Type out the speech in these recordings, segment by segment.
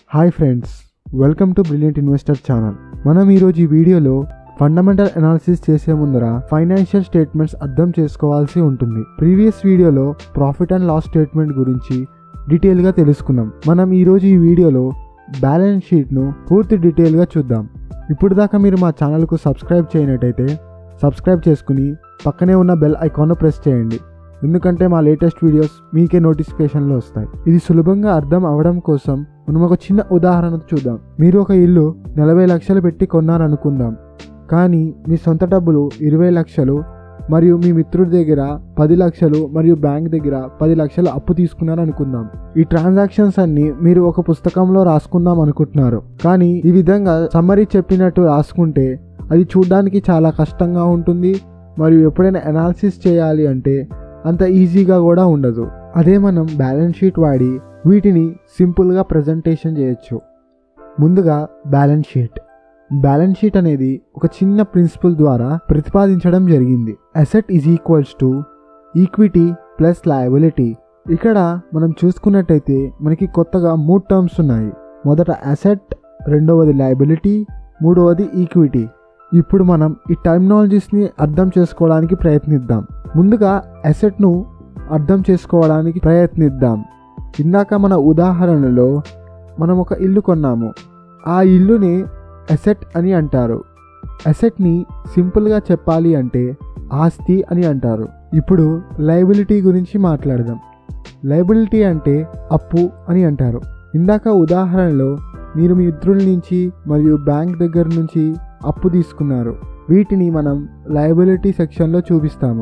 hi friends welcome to brilliant investor channel మనం ఈరోజు ఈ వీడియోలో ఫండమెంటల్ అనాలిసిస్ చేసే ముందర ఫైనాన్షియల్ స్టేట్మెంట్స్ అర్థం చేసుకోవాల్సి ఉంటుంది ప్రీవియస్ వీడియోలో ప్రాఫిట్ అండ్ లాస్ స్టేట్మెంట్ గురించి డీటెయిల్గా తెలుసుకున్నాం మనం ఈరోజు ఈ వీడియోలో బ్యాలెన్స్ షీట్ను పూర్తి డీటెయిల్గా చూద్దాం ఇప్పుడు దాకా మీరు మా ఛానల్కు సబ్స్క్రైబ్ చేయనట్టయితే సబ్స్క్రైబ్ చేసుకుని పక్కనే ఉన్న బెల్ ఐకాన్ను ప్రెస్ చేయండి ఎందుకంటే మా లేటెస్ట్ వీడియోస్ మీకే నోటిఫికేషన్లో వస్తాయి ఇది సులభంగా అర్థం అవడం కోసం మనం ఒక చిన్న ఉదాహరణ చూద్దాం మీరు ఒక ఇల్లు నలభై లక్షలు పెట్టి కొన్నారనుకుందాం కానీ మీ సొంత డబ్బులు ఇరవై లక్షలు మరియు మీ మిత్రుడి దగ్గర పది లక్షలు మరియు బ్యాంక్ దగ్గర పది లక్షలు అప్పు తీసుకున్నారు అనుకుందాం ఈ ట్రాన్సాక్షన్స్ అన్ని మీరు ఒక పుస్తకంలో రాసుకుందాం అనుకుంటున్నారు కానీ ఈ విధంగా సమ్మరీ చెప్పినట్టు రాసుకుంటే అది చూడడానికి చాలా కష్టంగా ఉంటుంది మరియు ఎప్పుడైనా అనాలిసిస్ చేయాలి అంటే అంత ఈజీగా కూడా ఉండదు అదే మనం బ్యాలెన్స్ షీట్ వాడి వీటిని సింపుల్గా ప్రజెంటేషన్ చేయొచ్చు ముందుగా బ్యాలెన్స్ షీట్ బ్యాలెన్స్ షీట్ అనేది ఒక చిన్న ప్రిన్సిపల్ ద్వారా ప్రతిపాదించడం జరిగింది asset is equals to equity plus liability ఇక్కడ మనం చూసుకున్నట్టయితే మనకి కొత్తగా మూడు టర్మ్స్ ఉన్నాయి మొదట అసెట్ రెండవది లయబిలిటీ మూడవది ఈక్విటీ ఇప్పుడు మనం ఈ టర్మినాలజీస్ని అర్థం చేసుకోవడానికి ప్రయత్నిద్దాం ముందుగా అసెట్ను అర్థం చేసుకోవడానికి ప్రయత్నిద్దాం ఇందాక మన ఉదాహరణలో మనం ఒక ఇల్లు కొన్నాము ఆ ఇల్లుని అసెట్ అని అంటారు అసెట్ని సింపుల్గా చెప్పాలి అంటే ఆస్తి అని అంటారు ఇప్పుడు లయబిలిటీ గురించి మాట్లాడదాం లయబిలిటీ అంటే అప్పు అని అంటారు ఇందాక ఉదాహరణలో మీరు మీ మిత్రుల నుంచి మరియు బ్యాంక్ దగ్గర నుంచి అప్పు తీసుకున్నారు వీటిని మనం లయబిలిటీ సెక్షన్లో చూపిస్తాము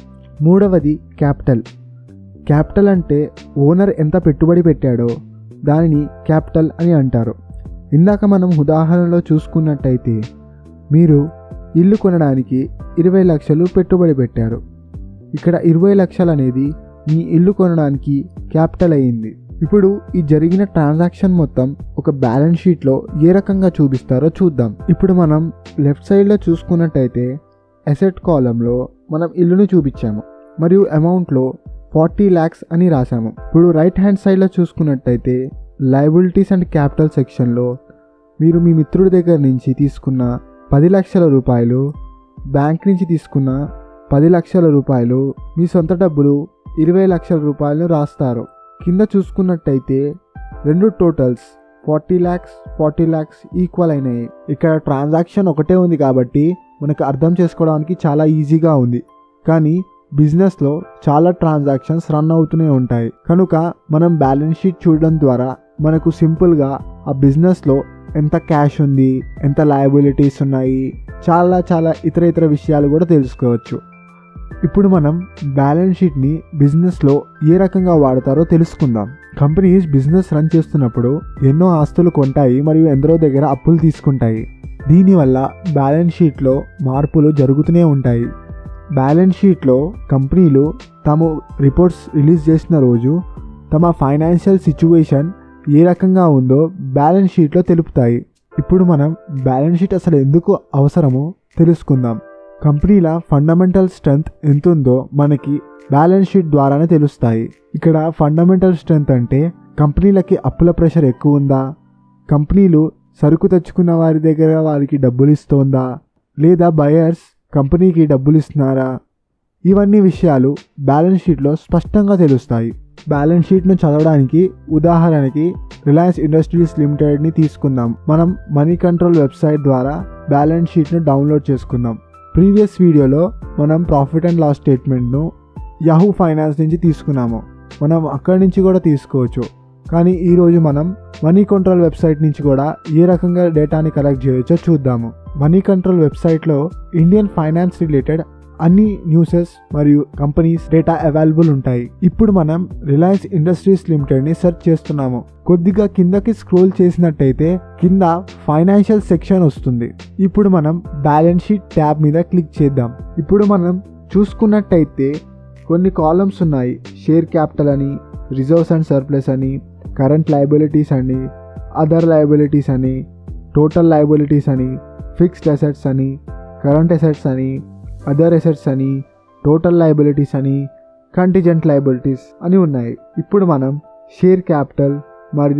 మూడవది క్యాపిటల్ క్యాపిటల్ అంటే ఓనర్ ఎంత పెట్టుబడి పెట్టాడో దానిని క్యాపిటల్ అని అంటారు ఇందాక మనం ఉదాహరణలో చూసుకున్నట్టయితే మీరు ఇల్లు కొనడానికి ఇరవై లక్షలు పెట్టుబడి పెట్టారు ఇక్కడ ఇరవై లక్షలు అనేది మీ ఇల్లు కొనడానికి క్యాపిటల్ అయ్యింది ఇప్పుడు ఈ జరిగిన ట్రాన్సాక్షన్ మొత్తం ఒక బ్యాలెన్స్ షీట్లో ఏ రకంగా చూపిస్తారో చూద్దాం ఇప్పుడు మనం లెఫ్ట్ సైడ్లో చూసుకున్నట్టయితే అసెట్ కాలంలో మనం ఇల్లును చూపించాము మరియు అమౌంట్లో ఫార్టీ ల్యాక్స్ అని రాసాము ఇప్పుడు రైట్ హ్యాండ్ సైడ్లో చూసుకున్నట్టయితే లయబిలిటీస్ అండ్ క్యాపిటల్ సెక్షన్లో మీరు మీ మిత్రుడి దగ్గర నుంచి తీసుకున్న పది లక్షల రూపాయలు బ్యాంక్ నుంచి తీసుకున్న పది లక్షల రూపాయలు మీ సొంత డబ్బులు ఇరవై లక్షల రూపాయలను రాస్తారు కింద చూసుకున్నట్టయితే రెండు totals forty lakhs forty lakhs equal అయినాయి ఇక్కడ ట్రాన్సాక్షన్ ఒకటే ఉంది కాబట్టి మనకు అర్థం చేసుకోవడానికి చాలా ఈజీగా ఉంది కానీ బిజినెస్లో చాలా ట్రాన్సాక్షన్స్ రన్ అవుతూనే ఉంటాయి కనుక మనం బ్యాలెన్స్ షీట్ చూడడం ద్వారా మనకు సింపుల్గా ఆ బిజినెస్లో ఎంత క్యాష్ ఉంది ఎంత లయబిలిటీస్ ఉన్నాయి చాలా చాలా ఇతర ఇతర విషయాలు కూడా తెలుసుకోవచ్చు ఇప్పుడు మనం బ్యాలెన్స్ షీట్ని బిజినెస్లో ఏ రకంగా వాడతారో తెలుసుకుందాం కంపెనీస్ బిజినెస్ రన్ చేస్తున్నప్పుడు ఎన్నో ఆస్తులు కొంటాయి మరియు ఎందరో దగ్గర అప్పులు తీసుకుంటాయి దీనివల్ల బ్యాలెన్స్ షీట్లో మార్పులు జరుగుతూనే ఉంటాయి బ్యాలెన్స్ షీట్లో కంపెనీలు తాము రిపోర్ట్స్ రిలీజ్ చేసిన రోజు తమ ఫైనాన్షియల్ సిచ్యువేషన్ ఏ రకంగా ఉందో బ్యాలెన్స్ షీట్లో తెలుపుతాయి ఇప్పుడు మనం బ్యాలెన్స్ షీట్ అసలు ఎందుకు అవసరమో తెలుసుకుందాం కంపెనీల ఫండమెంటల్ స్ట్రెంగ్త్ ఎంతుందో మనకి బ్యాలెన్స్ షీట్ ద్వారానే తెలుస్తాయి ఇక్కడ ఫండమెంటల్ స్ట్రెంగ్త్ అంటే కంపెనీలకి అప్పుల ప్రెషర్ ఎక్కువ ఉందా కంపెనీలు సరుకు తెచ్చుకున్న వారి దగ్గర వారికి డబ్బులు ఇస్తోందా లేదా బయర్స్ కంపెనీకి డబ్బులు ఇస్తున్నారా ఇవన్నీ విషయాలు బ్యాలెన్స్ షీట్లో స్పష్టంగా తెలుస్తాయి బ్యాలెన్స్ షీట్ను చదవడానికి ఉదాహరణకి రిలయన్స్ ఇండస్ట్రీస్ లిమిటెడ్ని తీసుకుందాం మనం మనీ కంట్రోల్ వెబ్సైట్ ద్వారా బ్యాలెన్స్ షీట్ను డౌన్లోడ్ చేసుకుందాం ప్రీవియస్ వీడియోలో మనం ప్రాఫిట్ అండ్ లాస్ స్టేట్మెంట్ను యాహూ ఫైనాన్స్ నుంచి తీసుకున్నాము మనం అక్కడి నుంచి కూడా తీసుకోవచ్చు కానీ ఈరోజు మనం మనీ కంట్రోల్ వెబ్సైట్ నుంచి కూడా ఏ రకంగా డేటాని కలెక్ట్ చేయొచ్చో చూద్దాము మనీ కంట్రోల్ వెబ్సైట్లో ఇండియన్ ఫైనాన్స్ రిలేటెడ్ అన్ని న్యూసెస్ మరియు కంపెనీస్ డేటా అవైలబుల్ ఉంటాయి ఇప్పుడు మనం రిలయన్స్ ఇండస్ట్రీస్ లిమిటెడ్ని సెర్చ్ చేస్తున్నాము కొద్దిగా కిందకి స్క్రోల్ చేసినట్టయితే కింద ఫైనాన్షియల్ సెక్షన్ వస్తుంది ఇప్పుడు మనం బ్యాలెన్స్ షీట్ ట్యాబ్ మీద క్లిక్ చేద్దాం ఇప్పుడు మనం చూసుకున్నట్టయితే కొన్ని కాలమ్స్ ఉన్నాయి షేర్ క్యాపిటల్ అని రిజర్వ్స్ అండ్ సర్ప్లస్ అని కరెంట్ లయబిలిటీస్ అని అదర్ లయబిలిటీస్ అని టోటల్ లయబిలిటీస్ అని ఫిక్స్డ్ అసెట్స్ అని కరెంట్ అసెట్స్ అని అదర్ అసెట్స్ అని టోటల్ లయబిలిటీస్ అని కంటిజెంట్ లయబిలిటీస్ అని ఉన్నాయి ఇప్పుడు మనం షేర్ క్యాపిటల్ మరియు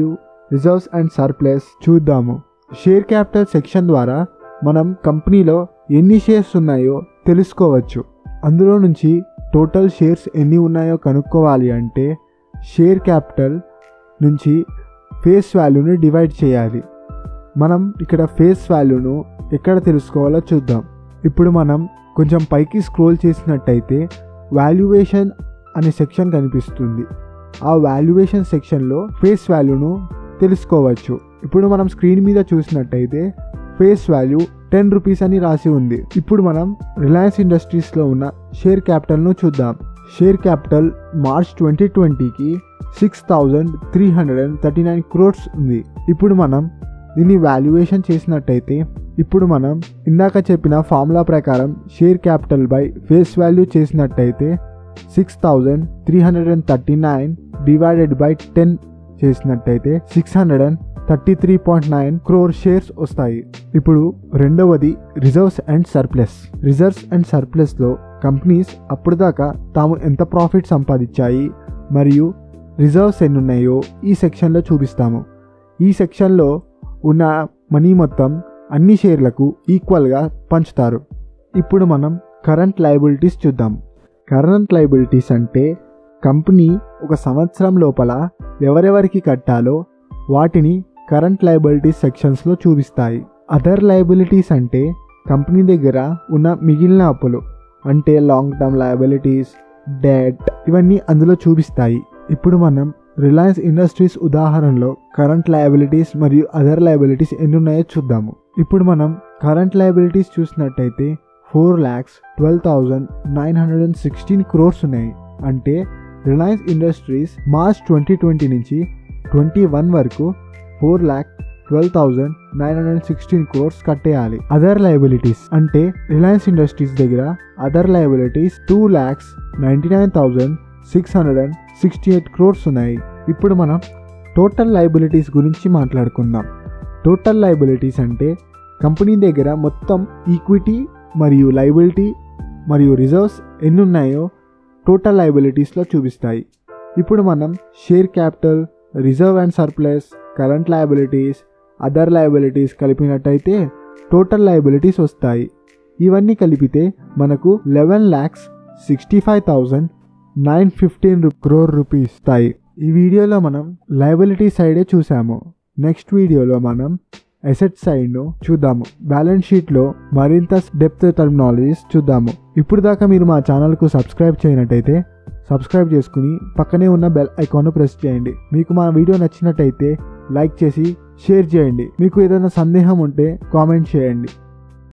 రిజర్వ్స్ అండ్ సర్ప్లస్ చూద్దాము షేర్ క్యాపిటల్ సెక్షన్ ద్వారా మనం కంపెనీలో ఎన్ని షేర్స్ ఉన్నాయో తెలుసుకోవచ్చు అందులో నుంచి టోటల్ షేర్స్ ఎన్ని ఉన్నాయో కనుక్కోవాలి అంటే షేర్ క్యాపిటల్ నుంచి ఫేస్ వాల్యూని డివైడ్ చేయాలి మనం ఇక్కడ ఫేస్ వాల్యూను ఎక్కడ తెలుసుకోవాలో చూద్దాం ఇప్పుడు మనం కొంచెం పైకి స్క్రోల్ చేసినట్టయితే వాల్యుయేషన్ అనే సెక్షన్ కనిపిస్తుంది ఆ వాల్యుయేషన్ సెక్షన్లో ఫేస్ వాల్యూను తెలుసుకోవచ్చు ఇప్పుడు మనం స్క్రీన్ మీద చూసినట్టయితే ఫేస్ వాల్యూ టెన్ రూపీస్ అని రాసి ఉంది ఇప్పుడు మనం రిలయన్స్ ఇండస్ట్రీస్లో ఉన్న షేర్ క్యాపిటల్ను చూద్దాం షేర్ క్యాపిటల్ మార్చ్ ట్వంటీ ట్వంటీకి six thousand three hundred and thirty nine crores ఉంది ఇప్పుడు మనం దీన్ని వాల్యుయేషన్ చేసినట్టయితే ఇప్పుడు మనం ఇందాక చెప్పిన ఫార్ములా ప్రకారం share capital by face value చేసినట్టయితే six thousand three hundred and thirty nine divided by ten చేసినట్టయితే six hundred and thirty three point nine crore shares వస్తాయి ఇప్పుడు రెండవది reserves and surplus reserves and సర్ప్లస్లో కంపెనీస్ అప్పటిదాకా తాము ఎంత ప్రాఫిట్ సంపాదించాయి మరియు రిజర్వ్స్ ఎన్ని ఉన్నాయో ఈ సెక్షన్లో చూపిస్తాము ఈ సెక్షన్లో ఉన్న మనీ మొత్తం అన్ని షేర్లకు ఈక్వల్గా పంచుతారు ఇప్పుడు మనం కరెంట్ లయబిలిటీస్ చూద్దాం కరెంట్ లయబిలిటీస్ అంటే కంపెనీ ఒక సంవత్సరం లోపల ఎవరెవరికి కట్టాలో వాటిని కరెంట్ లయబిలిటీస్ సెక్షన్స్లో చూపిస్తాయి అదర్ లయబిలిటీస్ అంటే కంపెనీ దగ్గర ఉన్న మిగిలిన అప్పులు అంటే లాంగ్ టర్మ్ లయబిలిటీస్ డెట్ ఇవన్నీ అందులో చూపిస్తాయి ఇప్పుడు మనం రిలయన్స్ ఇండస్ట్రీస్ ఉదాహరణలో కరెంట్ లయబిలిటీస్ మరియు అదర్ లయబిలిటీస్ ఎన్ని ఉన్నాయో చూద్దాము ఇప్పుడు మనం కరెంట్ లయబిలిటీస్ చూసినట్టయితే four lakhs twelve thousand nine hundred and sixteen crores ఉన్నాయి అంటే Reliance Industries March twenty twenty నుంచి ట్వంటీ వన్ వరకు four lakh twelve thousand nine hundred sixteen crores కట్టేయాలి అదర్ లయబిలిటీస్ అంటే రిలయన్స్ ఇండస్ట్రీస్ దగ్గర other liabilities two lakhs ninety nine thousand six hundred and sixty eight crores ఉన్నాయి ఇప్పుడు మనం టోటల్ లయబిలిటీస్ గురించి మాట్లాడుకుందాం టోటల్ లయబిలిటీస్ అంటే కంపెనీ దగ్గర మొత్తం ఈక్విటీ మరియు లయబిలిటీ మరియు రిజర్వ్స్ ఎన్ని ఉన్నాయో టోటల్ లయబిలిటీస్లో చూపిస్తాయి ఇప్పుడు మనం share capital reserve and surplus current liabilities other liabilities కలిపినట్టయితే టోటల్ లయబిలిటీస్ వస్తాయి ఇవన్నీ కలిపితే మనకు eleven lakhs sixty five thousand nine fifteen crore rupees వస్తాయి ఈ వీడియోలో మనం లయబిలిటీ సైడే చూసాము నెక్స్ట్ వీడియోలో మనం అసెట్ సైడ్ను చూద్దాము బ్యాలెన్స్ షీట్లో మరింత డెప్త్ టర్మినాలజీస్ చూద్దాము ఇప్పుడు దాకా మీరు మా ఛానల్కు సబ్స్క్రైబ్ చేయనట్టయితే సబ్స్క్రైబ్ చేసుకుని పక్కనే ఉన్న బెల్ ఐకాన్ను ప్రెస్ చేయండి మీకు మా వీడియో నచ్చినట్టయితే లైక్ చేసి షేర్ చేయండి మీకు ఏదైనా సందేహం ఉంటే కామెంట్ చేయండి